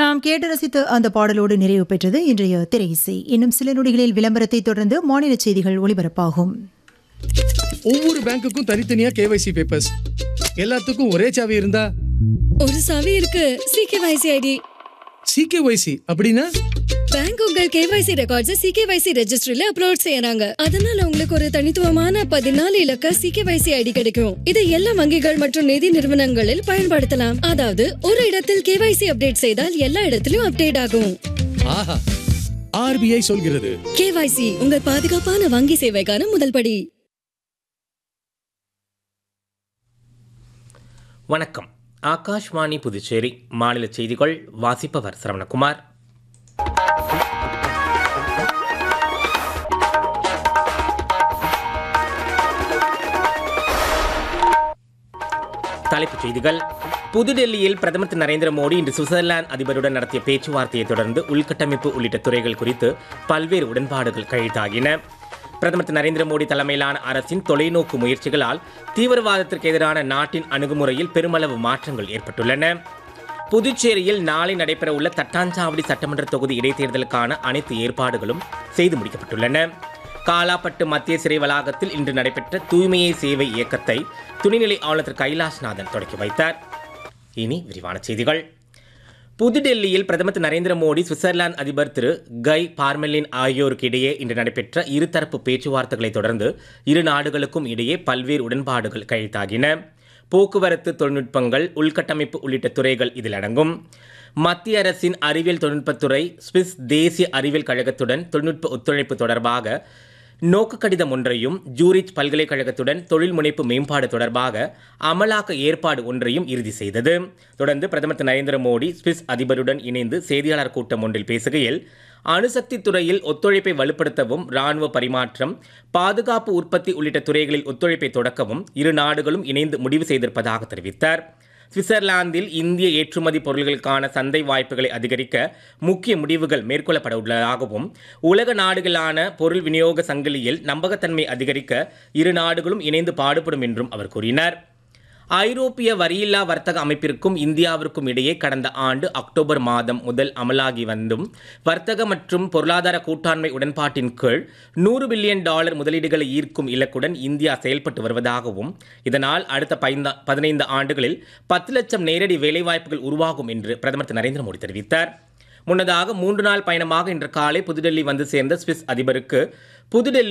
நாம் கேட்டு ரசித்த அந்த பாடலோடு நிறைவு பெற்றது இன்றைய திரை இசை இன்னும் சில நொடிகளில் விளம்பரத்தை தொடர்ந்து மாநில செய்திகள் ஒலிபரப்பாகும் ஒவ்வொரு பேங்க்குக்கும் தனித்தனியா கேவைசி பேப்பர்ஸ் எல்லாத்துக்கும் ஒரே சாவி இருந்தா ஒரு சாவி இருக்கு சிகேவைசி ஐடி சிகேஒய்சி அப்படின்னா பேங்க் உங்கள் கேவைசி ரெக்கார்ட்ஸ் சிகேவைசி ரெஜிஸ்ட்ரியில அப்லோட் செய்யறாங்க அதனால உங்களுக்கு ஒரு தனித்துவமான பதினாலு இலக்க சிகேவைசி ஐடி கிடைக்கும் இதை எல்லா வங்கிகள் மற்றும் நிதி நிறுவனங்களில் பயன்படுத்தலாம் அதாவது ஒரு இடத்தில் கேவைசி அப்டேட் செய்தால் எல்லா இடத்திலும் அப்டேட் ஆகும் ஆஹா ஆர்பிஐ சொல்கிறது கேவைசி உங்கள் பாதுகாப்பான வங்கி சேவைக்கான முதல் படி வணக்கம் ஆகாஷ்வாணி புதுச்சேரி மாநில செய்திகள் வாசிப்பவர் சரவணகுமார் தலைப்புச் செய்திகள் புதுடெல்லியில் பிரதமர் திரு நரேந்திர மோடி இன்று சுவிட்சர்லாந்து அதிபருடன் நடத்திய பேச்சுவார்த்தையை தொடர்ந்து உள்கட்டமைப்பு உள்ளிட்ட துறைகள் குறித்து பல்வேறு உடன்பாடுகள் கையெழுத்தாகின பிரதமர் திரு நரேந்திர மோடி தலைமையிலான அரசின் தொலைநோக்கு முயற்சிகளால் தீவிரவாதத்திற்கு எதிரான நாட்டின் அணுகுமுறையில் பெருமளவு மாற்றங்கள் ஏற்பட்டுள்ளன புதுச்சேரியில் நாளை நடைபெறவுள்ள தட்டாஞ்சாவடி சட்டமன்ற தொகுதி இடைத்தேர்தலுக்கான அனைத்து ஏற்பாடுகளும் செய்து முடிக்கப்பட்டுள்ளன காலாப்பட்டு மத்திய சிறை வளாகத்தில் இன்று நடைபெற்ற தூய்மையை சேவை இயக்கத்தை துணைநிலை ஆளுநர் திரு கைலாஷ்நாதன் தொடக்கி வைத்தார் இனி விரிவான செய்திகள் புதுடெல்லியில் பிரதமர் திரு நரேந்திர மோடி சுவிட்சர்லாந்து அதிபர் திரு கை பார்மெலின் ஆகியோருக்கு இடையே இன்று நடைபெற்ற இருதரப்பு பேச்சுவார்த்தைகளை தொடர்ந்து இரு நாடுகளுக்கும் இடையே பல்வேறு உடன்பாடுகள் கையெழுத்தாகின போக்குவரத்து தொழில்நுட்பங்கள் உள்கட்டமைப்பு உள்ளிட்ட துறைகள் இதில் அடங்கும் மத்திய அரசின் அறிவியல் தொழில்நுட்பத்துறை சுவிஸ் தேசிய அறிவியல் கழகத்துடன் தொழில்நுட்ப ஒத்துழைப்பு தொடர்பாக நோக்கு கடிதம் ஒன்றையும் ஜூரிச் பல்கலைக்கழகத்துடன் தொழில் முனைப்பு மேம்பாடு தொடர்பாக அமலாக்க ஏற்பாடு ஒன்றையும் இறுதி செய்தது தொடர்ந்து பிரதமர் திரு நரேந்திர மோடி சுவிஸ் அதிபருடன் இணைந்து செய்தியாளர் கூட்டம் ஒன்றில் பேசுகையில் அணுசக்தி துறையில் ஒத்துழைப்பை வலுப்படுத்தவும் ராணுவ பரிமாற்றம் பாதுகாப்பு உற்பத்தி உள்ளிட்ட துறைகளில் ஒத்துழைப்பை தொடக்கவும் இரு நாடுகளும் இணைந்து முடிவு செய்திருப்பதாக தெரிவித்தார் சுவிட்சர்லாந்தில் இந்திய ஏற்றுமதி பொருள்களுக்கான சந்தை வாய்ப்புகளை அதிகரிக்க முக்கிய முடிவுகள் மேற்கொள்ளப்பட உள்ளதாகவும் உலக நாடுகளான பொருள் விநியோக சங்கிலியில் நம்பகத்தன்மை அதிகரிக்க இரு நாடுகளும் இணைந்து பாடுபடும் என்றும் அவர் கூறினார் ஐரோப்பிய வரியில்லா வர்த்தக அமைப்பிற்கும் இந்தியாவிற்கும் இடையே கடந்த ஆண்டு அக்டோபர் மாதம் முதல் அமலாகி வந்தும் வர்த்தக மற்றும் பொருளாதார கூட்டாண்மை உடன்பாட்டின் கீழ் நூறு பில்லியன் டாலர் முதலீடுகளை ஈர்க்கும் இலக்குடன் இந்தியா செயல்பட்டு வருவதாகவும் இதனால் அடுத்த பைந்தா பதினைந்து ஆண்டுகளில் பத்து லட்சம் நேரடி வேலைவாய்ப்புகள் உருவாகும் என்று பிரதமர் திரு நரேந்திர மோடி தெரிவித்தார் முன்னதாக மூன்று நாள் பயணமாக இன்று காலை புதுடெல்லி வந்து சேர்ந்த சுவிஸ் அதிபருக்கு புதுடெல்லி